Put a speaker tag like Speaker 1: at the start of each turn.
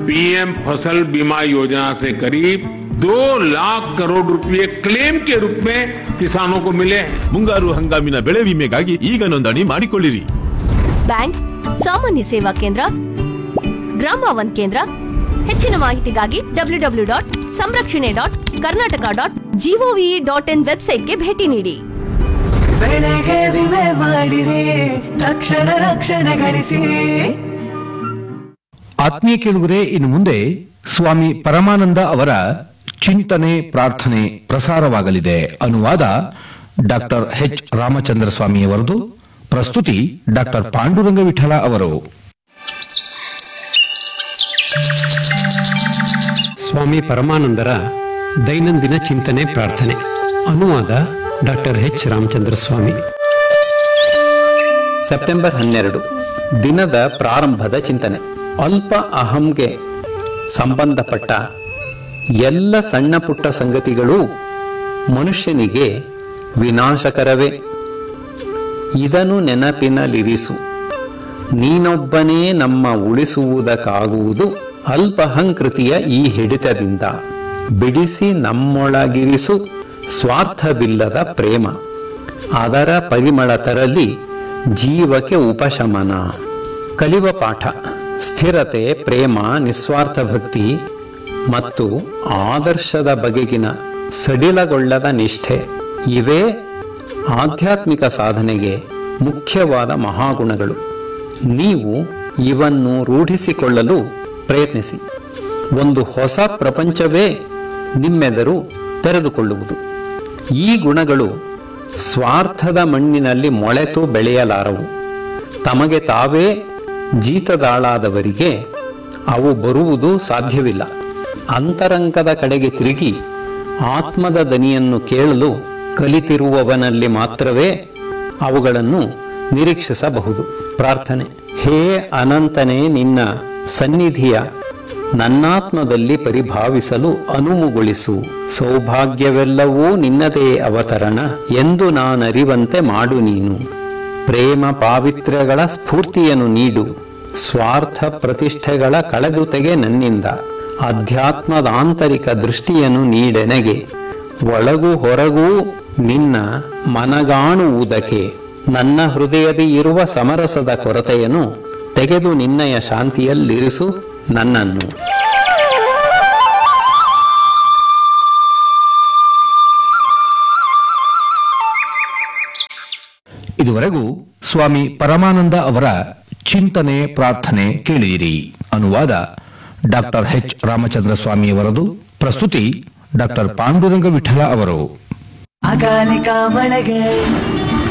Speaker 1: PM फसल बीमा योजना से करीब दो लाख करोड़ रुपए क्लेम के रूप में किसानों को मिले हैं
Speaker 2: ಮುಂಗಾರು ಹಂಗಾಮಿನ ಬೆಳೆ ವಿಮೆಗಾಗಿ ಈಗ ನೋಂದಣಿ ಮಾಡಿಕೊಳ್ಳಿರಿ
Speaker 3: ಬ್ಯಾಂಕ್ ಸಾಮಾನ್ಯ ಸೇವಾ ಕೇಂದ್ರ ಗ್ರಾಮ ಒನ್ ಕೇಂದ್ರ ಹೆಚ್ಚಿನ ಮಾಹಿತಿಗಾಗಿ W W dot Samrakshane dot Karnataka dot G O V dot in ವೆಬ್ಸೈಟ್ಗೆ ಭೇಟಿ ನೀಡಿ
Speaker 4: ಬೆಳೆಗೆ ವಿಮೆ ಮಾಡಿರಿ ತಕ್ಷಣ ರಕ್ಷಣೆ ಗಳಿಸಿ
Speaker 5: ಆತ್ಮೀಯ ಕೇಳುಗರೆ ಇನ್ನು ಮುಂದೆ ಸ್ವಾಮಿ ಪರಮಾನಂದ ಅವರ ಚಿಂತನೆ ಪ್ರಾರ್ಥನೆ ಪ್ರಸಾರವಾಗಲಿದೆ ಅನುವಾದ ಡಾಕ್ಟರ್ ಎಚ್ ರಾಮಚಂದ್ರ ಸ್ವಾಮಿಯವರದು ಪ್ರಸ್ತುತಿ ಡಾಕ್ಟರ್ ಪಾಂಡುರಂಗ ವಿಠಲ ಅವರು
Speaker 6: ಸ್ವಾಮಿ ಪರಮಾನಂದರ ದೈನಂದಿನ ಚಿಂತನೆ ಪ್ರಾರ್ಥನೆ ಅನುವಾದ doctor H Ramachandra Swami
Speaker 7: September ಹನ್ನೆರಡು ದಿನದ ಪ್ರಾರಂಭದ ಚಿಂತನೆ ಅಲ್ಪ ಅಹಂಗೆ ಸಂಬಂಧಪಟ್ಟ ಎಲ್ಲ ಸಣ್ಣ ಪುಟ್ಟ ಸಂಗತಿಗಳು ಮನುಷ್ಯನಿಗೆ ವಿನಾಶಕರವೇ ಇದನ್ನು ನೆನಪಿನಲ್ಲಿರಿಸು ನೀನೊಬ್ಬನೇ ನಮ್ಮ ಉಳಿಸುವುದಕ್ಕಾಗುವುದು ಅಲ್ಪಹಂಕೃತಿಯ ಈ ಹಿಡಿತದಿಂದ ಬಿಡಿಸಿ ನಮ್ಮೊಳಗಿರಿಸು ಸ್ವಾರ್ಥವಿಲ್ಲದ ಪ್ರೇಮ ಅದರ ಪರಿಮಳ ತರಲಿ ಜೀವಕ್ಕೆ ಉಪಶಮನ ಕಲಿವ ಪಾಠ ಸ್ಥಿರತೆ ಪ್ರೇಮ ನಿಸ್ವಾರ್ಥ ಭಕ್ತಿ ಮತ್ತು ಆದರ್ಶದ ಬಗೆಗಿನ ಸಡಿಲಗೊಳ್ಳದ ನಿಷ್ಠೆ ಇವೇ ಆಧ್ಯಾತ್ಮಿಕ ಸಾಧನೆಗೆ ಮುಖ್ಯವಾದ ಮಹಾಗುಣಗಳು ನೀವು ಇವನ್ನು ರೂಢಿಸಿಕೊಳ್ಳಲು ಪ್ರಯತ್ನಿಸಿ ಒಂದು ಹೊಸ ಪ್ರಪಂಚವೇ ನಿಮ್ಮೆದರು ತೆರೆದುಕೊಳ್ಳುವುದು ಈ ಗುಣಗಳು ಸ್ವಾರ್ಥದ ಮಣ್ಣಿನಲ್ಲಿ ಮೊಳೆತು ಬೆಳೆಯಲಾರವು ತಮಗೆ ತಾವೇ ಜೀತದಾಳಾದವರಿಗೆ ಅವು ಬರುವುದು ಸಾಧ್ಯವಿಲ್ಲ ಅಂತರಂಗದ ಕಡೆಗೆ ತಿರುಗಿ ಆತ್ಮದ ದನಿಯನ್ನು ಕೇಳಲು ಕಲಿತಿರುವವನಲ್ಲಿ ಮಾತ್ರವೇ ಅವುಗಳನ್ನು ನಿರೀಕ್ಷಿಸಬಹುದು ಪ್ರಾರ್ಥನೆ ಹೇ ಅನಂತನೇ ನಿನ್ನ ಸನ್ನಿಧಿಯ ನನ್ನಾತ್ಮದಲ್ಲಿ ಪರಿಭಾವಿಸಲು ಅನುವುಗೊಳಿಸು ಸೌಭಾಗ್ಯವೆಲ್ಲವೂ ನಿನ್ನದೇ ಅವತರಣ ಎಂದು ನಾನರಿವಂತೆ ಮಾಡು ನೀನು ಪ್ರೇಮ ಪಾವಿತ್ರ್ಯಗಳ ಸ್ಫೂರ್ತಿಯನ್ನು ನೀಡು ಸ್ವಾರ್ಥ ಪ್ರತಿಷ್ಠೆಗಳ ಕಳೆದುತೆಗೆ ನನ್ನಿಂದ ಅಧ್ಯಾತ್ಮದ ಆಂತರಿಕ ದೃಷ್ಟಿಯನ್ನು ನೀಡೆನಗೆ ಒಳಗೂ ಹೊರಗೂ ನಿನ್ನ ಮನಗಾಣುವುದಕ್ಕೆ ನನ್ನ ಹೃದಯದಿ ಇರುವ ಸಮರಸದ ಕೊರತೆಯನ್ನು ತೆಗೆದು ನಿನ್ನಯ ಶಾಂತಿಯಲ್ಲಿರಿಸು ನನ್ನನ್ನು
Speaker 5: ಇದುವರೆಗೂ ಸ್ವಾಮಿ ಪರಮಾನಂದ ಅವರ ಚಿಂತನೆ ಪ್ರಾರ್ಥನೆ ಕೇಳಿದಿರಿ ಅನುವಾದ ಡಾಕ್ಟರ್ ಎಚ್ ರಾಮಚಂದ್ರ ಸ್ವಾಮಿಯವರದು ಪ್ರಸ್ತುತಿ ಡಾಕ್ಟರ್ ಪಾಂಡುರಂಗ ವಿಠಲ ಅವರು
Speaker 4: ಅಕಾಲಿಕ ಮಳೆಗೆ